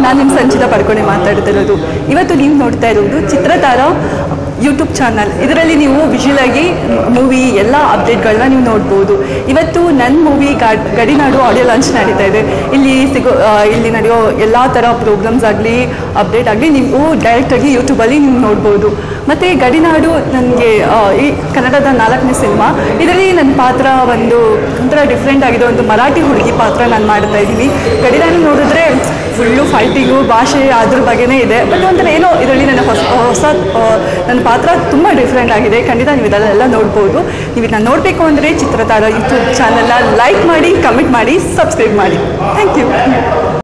ನಾನು ನಿಮ್ಮ ಸಂಚಿತ ಪಡ್ಕೊಂಡೆ ಮಾತಾಡ್ತಿರೋದು ಇವತ್ತು ನೀವು ನೋಡ್ತಾ ಇರೋದು ಚಿತ್ರತಾರ ಯೂಟ್ಯೂಬ್ ಚಾನಲ್ ಇದರಲ್ಲಿ ನೀವು ವಿಜುವಲ್ ಆಗಿ ಮೂವಿ ಎಲ್ಲ ಅಪ್ಡೇಟ್ಗಳನ್ನ ನೀವು ನೋಡ್ಬೋದು ಇವತ್ತು ನನ್ನ ಮೂವಿ ಗಡಿನಾಡು ಆಡಿಯೋ ಲಾಂಚ್ ನಡೀತಾ ಇದೆ ಇಲ್ಲಿ ಸಿಗೋ ಆ, ಇಲ್ಲಿ ನಡೆಯೋ ಎಲ್ಲ ಥರ ಪ್ರೋಗ್ರಾಮ್ಸ್ ಆಗಲಿ ಅಪ್ಡೇಟ್ ಆಗಲಿ ನೀವು ಡೈರೆಕ್ಟಾಗಿ ಯೂಟ್ಯೂಬಲ್ಲಿ ನೀವು ನೋಡ್ಬೋದು ಮತ್ತು ಗಡಿನಾಡು ನನಗೆ ಈ ಕನ್ನಡದ ನಾಲ್ಕನೇ ಸಿನಿಮಾ ಇದರಲ್ಲಿ ನನ್ನ ಪಾತ್ರ ಒಂದು ಒಂಥರ ಡಿಫ್ರೆಂಟ್ ಆಗಿದೆ ಒಂದು ಮರಾಠಿ ಹುಡುಗಿ ಪಾತ್ರ ನಾನು ಮಾಡ್ತಾ ಇದ್ದೀನಿ ಗಡಿನಾಡು ನೋಡಿದ್ರೆ ಫುಲ್ಲು ಫೈಟಿಂಗು ಭಾಷೆ ಅದ್ರ ಬಗ್ಗೆನೇ ಇದೆ ಬಟ್ ಒಂಥರ ಏನೋ ಇದರಲ್ಲಿ ನನ್ನ ಹೊಸ ಹೊಸ ಆ, ನನ್ನ ಪಾತ್ರ ತುಂಬ ಡಿಫ್ರೆಂಟ್ ಆಗಿದೆ ಖಂಡಿತ ನೀವು ಇದೆಲ್ಲ ನೋಡ್ಬೋದು ನೀವು ಇದನ್ನ ನೋಡಬೇಕು ಅಂದರೆ ಚಿತ್ರತಾರ ಯೂಟ್ಯೂಬ್ ಚಾನಲ್ನ ಲೈಕ್ ಮಾಡಿ ಕಮೆಂಟ್ ಮಾಡಿ ಸಬ್ಸ್ಕ್ರೈಬ್ ಮಾಡಿ ಥ್ಯಾಂಕ್ ಯು